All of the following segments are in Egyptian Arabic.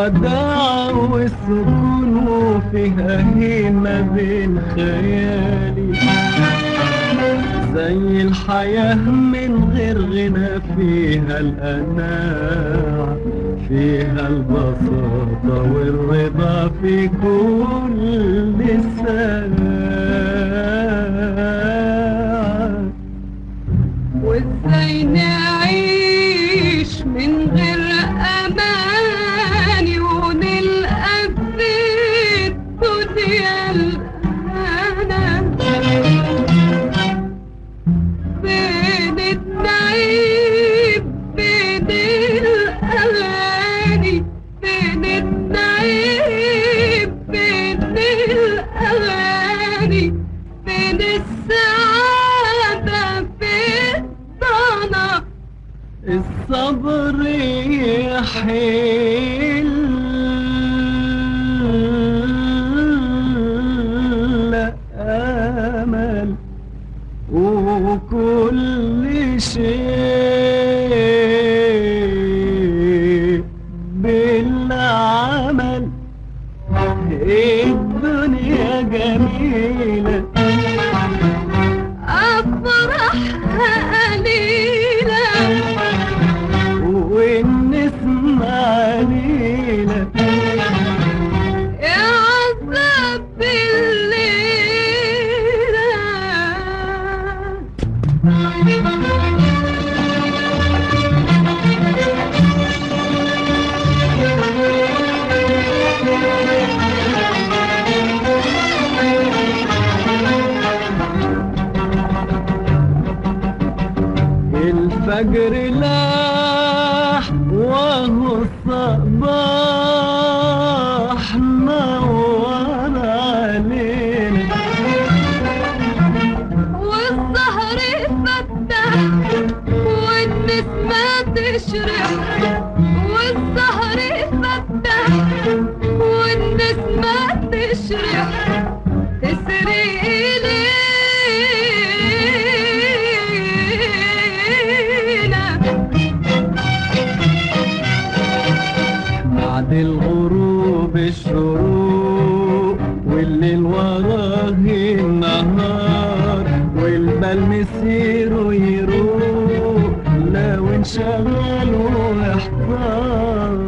الوداع والسكون وفيها هيمة بين خيالي زي الحياة من غير غنى فيها الأناعة فيها البساطة والرضا في كل ساعة وازاي نعيش من غير اماني ونلقى في الدنيا الهنا بين النعيم بين الاغاني بين النعيم بين الاغاني بين السعادة في الضنا الصبر يحل أمل وكل شيء بالعمل الدنيا جميلة أفرحها قليلة والنسمة عليلة يا عذاب الليلة الفجر لاح وهو الصباح نور علينا والسهر فتح والنسمة تشرق والسهر فتح والنسمة تشرق تسرق إلينا بعد الغروب الشروق والليل وراه النهار والبال مسيره يروق لو انشغل واحتار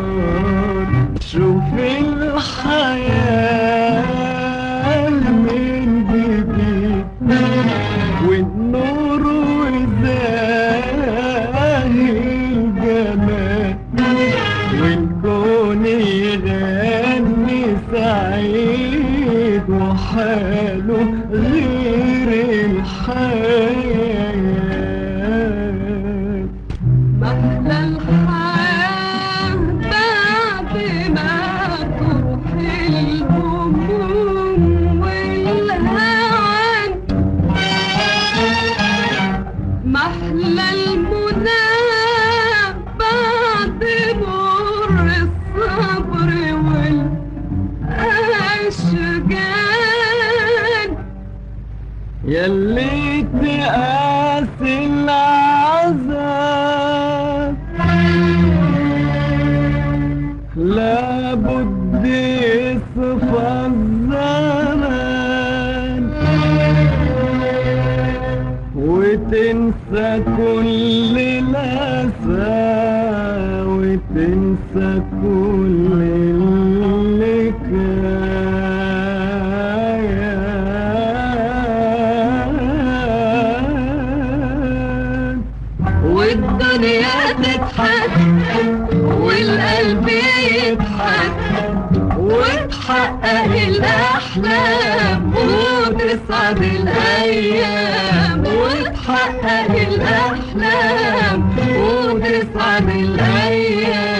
شوف الحياة من جديد والنور وزاهي الجمال والكون يغني سعيد وحاله غير الحياة محلى الحياة بعد ما تروح الهموم والهوان محلى المنى بعد مر الصبر والأشجان يلي تقاسي العذاب لابد يصفى الزمان وتنسى كل الأسى وتنسى كل اللي كان والدنيا تضحك والقلب يضحك وتحقق الأحلام وتسعد الأيام وتحقق الأحلام وتسعد الأيام